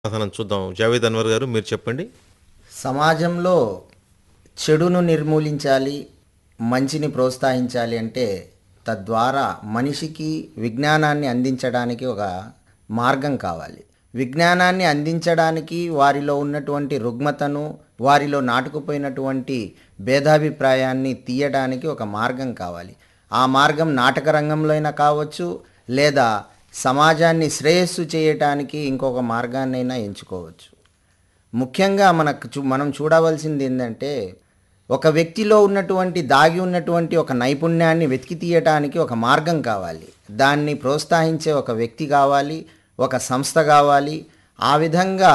సమాధానం చూద్దాం జావేద్ అన్వర్ గారు మీరు చెప్పండి సమాజంలో చెడును నిర్మూలించాలి మంచిని ప్రోత్సహించాలి అంటే తద్వారా మనిషికి విజ్ఞానాన్ని అందించడానికి ఒక మార్గం కావాలి విజ్ఞానాన్ని అందించడానికి వారిలో ఉన్నటువంటి రుగ్మతను వారిలో నాటుకుపోయినటువంటి భేదాభిప్రాయాన్ని తీయడానికి ఒక మార్గం కావాలి ఆ మార్గం నాటక రంగంలో అయినా కావచ్చు లేదా సమాజాన్ని శ్రేయస్సు చేయటానికి ఇంకొక మార్గాన్నైనా ఎంచుకోవచ్చు ముఖ్యంగా మనకు చూ మనం చూడవలసింది ఏంటంటే ఒక వ్యక్తిలో ఉన్నటువంటి దాగి ఉన్నటువంటి ఒక నైపుణ్యాన్ని వెతికి తీయటానికి ఒక మార్గం కావాలి దాన్ని ప్రోత్సహించే ఒక వ్యక్తి కావాలి ఒక సంస్థ కావాలి ఆ విధంగా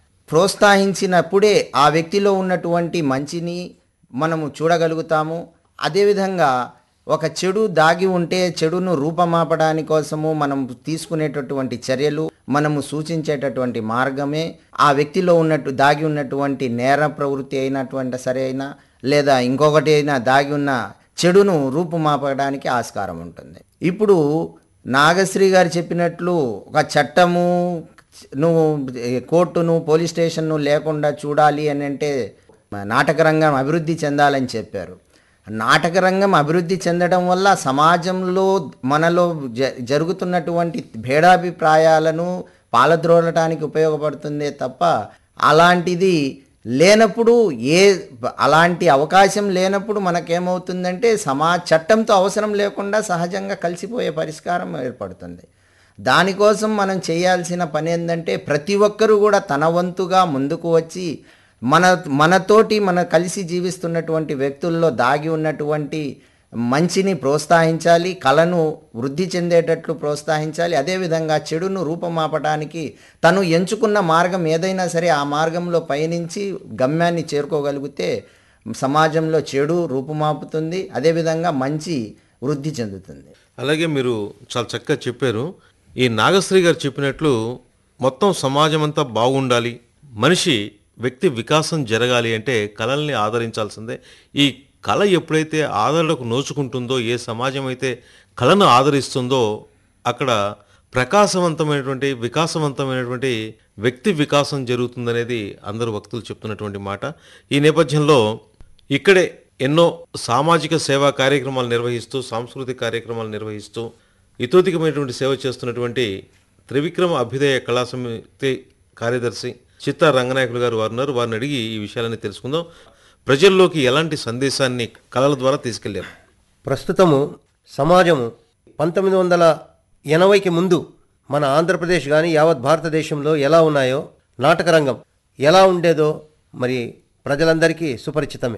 ప్రోత్సహించినప్పుడే ఆ వ్యక్తిలో ఉన్నటువంటి మంచిని మనము చూడగలుగుతాము అదేవిధంగా ఒక చెడు దాగి ఉంటే చెడును రూపమాపడాని కోసము మనం తీసుకునేటటువంటి చర్యలు మనము సూచించేటటువంటి మార్గమే ఆ వ్యక్తిలో ఉన్నట్టు దాగి ఉన్నటువంటి నేర ప్రవృత్తి అయినటువంటి సరే అయినా లేదా ఇంకొకటి అయినా దాగి ఉన్న చెడును రూపుమాపడానికి ఆస్కారం ఉంటుంది ఇప్పుడు నాగశ్రీ గారు చెప్పినట్లు ఒక చట్టము నువ్వు కోర్టును పోలీస్ స్టేషన్ను లేకుండా చూడాలి అని అంటే నాటక రంగం అభివృద్ధి చెందాలని చెప్పారు నాటక రంగం అభివృద్ధి చెందడం వల్ల సమాజంలో మనలో జ జరుగుతున్నటువంటి భేడాభిప్రాయాలను పాలద్రోలటానికి ఉపయోగపడుతుందే తప్ప అలాంటిది లేనప్పుడు ఏ అలాంటి అవకాశం లేనప్పుడు మనకేమవుతుందంటే సమా చట్టంతో అవసరం లేకుండా సహజంగా కలిసిపోయే పరిష్కారం ఏర్పడుతుంది దానికోసం మనం చేయాల్సిన పని ఏంటంటే ప్రతి ఒక్కరూ కూడా తన వంతుగా ముందుకు వచ్చి మన మనతోటి మన కలిసి జీవిస్తున్నటువంటి వ్యక్తుల్లో దాగి ఉన్నటువంటి మంచిని ప్రోత్సహించాలి కళను వృద్ధి చెందేటట్లు ప్రోత్సహించాలి అదేవిధంగా చెడును రూపమాపడానికి తను ఎంచుకున్న మార్గం ఏదైనా సరే ఆ మార్గంలో పయనించి గమ్యాన్ని చేరుకోగలిగితే సమాజంలో చెడు రూపుమాపుతుంది అదేవిధంగా మంచి వృద్ధి చెందుతుంది అలాగే మీరు చాలా చక్కగా చెప్పారు ఈ నాగశ్రీ గారు చెప్పినట్లు మొత్తం సమాజం అంతా బాగుండాలి మనిషి వ్యక్తి వికాసం జరగాలి అంటే కళల్ని ఆదరించాల్సిందే ఈ కళ ఎప్పుడైతే ఆదరణకు నోచుకుంటుందో ఏ సమాజం అయితే కళను ఆదరిస్తుందో అక్కడ ప్రకాశవంతమైనటువంటి వికాసవంతమైనటువంటి వ్యక్తి వికాసం జరుగుతుందనేది అందరూ వక్తులు చెప్తున్నటువంటి మాట ఈ నేపథ్యంలో ఇక్కడే ఎన్నో సామాజిక సేవా కార్యక్రమాలు నిర్వహిస్తూ సాంస్కృతిక కార్యక్రమాలు నిర్వహిస్తూ ఇతోధికమైనటువంటి సేవ చేస్తున్నటువంటి త్రివిక్రమ అభ్యుదయ కళా సమితి కార్యదర్శి చిత్తా రంగనాయకులు గారు వారు ఉన్నారు వారిని అడిగి ఈ విషయాలని తెలుసుకుందాం ప్రజల్లోకి ఎలాంటి సందేశాన్ని కళల ద్వారా తీసుకెళ్లారు ప్రస్తుతము సమాజము పంతొమ్మిది వందల ఎనభైకి ముందు మన ఆంధ్రప్రదేశ్ కానీ యావత్ భారతదేశంలో ఎలా ఉన్నాయో నాటక రంగం ఎలా ఉండేదో మరి ప్రజలందరికీ సుపరిచితమే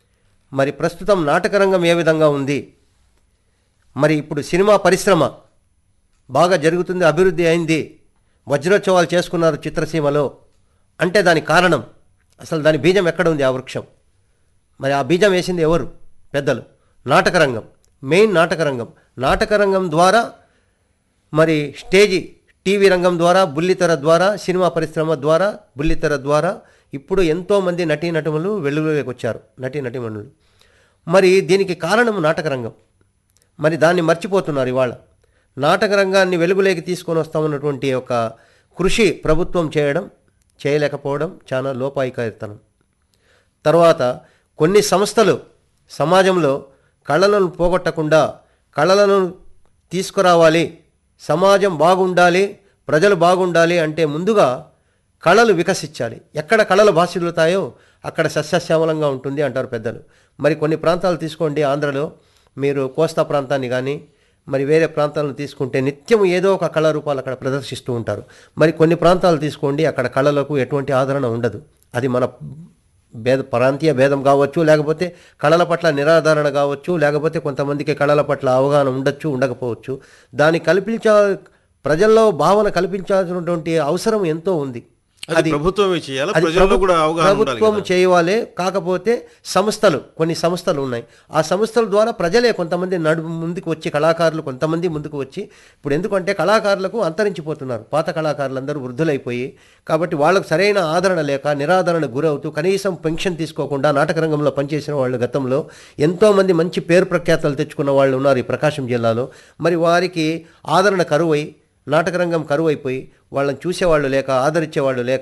మరి ప్రస్తుతం నాటక రంగం ఏ విధంగా ఉంది మరి ఇప్పుడు సినిమా పరిశ్రమ బాగా జరుగుతుంది అభివృద్ధి అయింది వజ్రోత్సవాలు చేసుకున్నారు చిత్రసీమలో అంటే దానికి కారణం అసలు దాని బీజం ఎక్కడ ఉంది ఆ వృక్షం మరి ఆ బీజం వేసింది ఎవరు పెద్దలు నాటక రంగం మెయిన్ నాటక రంగం నాటక రంగం ద్వారా మరి స్టేజి టీవీ రంగం ద్వారా బుల్లితెర ద్వారా సినిమా పరిశ్రమ ద్వారా బుల్లితెర ద్వారా ఇప్పుడు ఎంతోమంది నటీనటుములు వెలుగులోకి వచ్చారు నటీ నటీమణులు మరి దీనికి కారణం నాటక రంగం మరి దాన్ని మర్చిపోతున్నారు ఇవాళ నాటక రంగాన్ని వెలుగులోకి తీసుకొని వస్తామన్నటువంటి ఒక కృషి ప్రభుత్వం చేయడం చేయలేకపోవడం చాలా లోపాయికారితనం తర్వాత కొన్ని సంస్థలు సమాజంలో కళలను పోగొట్టకుండా కళలను తీసుకురావాలి సమాజం బాగుండాలి ప్రజలు బాగుండాలి అంటే ముందుగా కళలు వికసించాలి ఎక్కడ కళలు భాషలుతాయో అక్కడ సస్యశ్యామలంగా ఉంటుంది అంటారు పెద్దలు మరి కొన్ని ప్రాంతాలు తీసుకోండి ఆంధ్రలో మీరు కోస్తా ప్రాంతాన్ని కానీ మరి వేరే ప్రాంతాలను తీసుకుంటే నిత్యం ఏదో ఒక కళారూపాలు అక్కడ ప్రదర్శిస్తూ ఉంటారు మరి కొన్ని ప్రాంతాలు తీసుకోండి అక్కడ కళలకు ఎటువంటి ఆదరణ ఉండదు అది మన భేద ప్రాంతీయ భేదం కావచ్చు లేకపోతే కళల పట్ల నిరాధారణ కావచ్చు లేకపోతే కొంతమందికి కళల పట్ల అవగాహన ఉండొచ్చు ఉండకపోవచ్చు దాన్ని కల్పించా ప్రజల్లో భావన కల్పించాల్సినటువంటి అవసరం ఎంతో ఉంది అది ప్రభుత్వమే చేయాలి అది ప్రజల్లో ప్రభు- కూడా అవగాహన ఉండాలి ప్రభుత్వం కదా. చేయవాలే కాకపోతే సంస్థలు కొన్ని సంస్థలు ఉన్నాయి ఆ సంస్థల ద్వారా ప్రజలే కొంతమంది నడు ముందుకు వచ్చి కళాకారులు కొంతమంది ముందుకు వచ్చి ఇప్పుడు ఎందుకంటే కళాకారులకు అంతరించిపోతున్నారు పాత కళాకారులందరూ వృద్ధులైపోయి కాబట్టి వాళ్ళకు సరైన ఆదరణ లేక నిరాదరణ గురవుతూ కనీసం పెన్షన్ తీసుకోకుండా నాటక రంగంలో పనిచేసిన వాళ్ళు గతంలో ఎంతోమంది మంచి పేరు ప్రఖ్యాతలు తెచ్చుకున్న వాళ్ళు ఉన్నారు ఈ ప్రకాశం జిల్లాలో మరి వారికి ఆదరణ కరువై నాటక రంగం కరువైపోయి వాళ్ళని చూసేవాళ్ళు లేక ఆదరించేవాళ్ళు లేక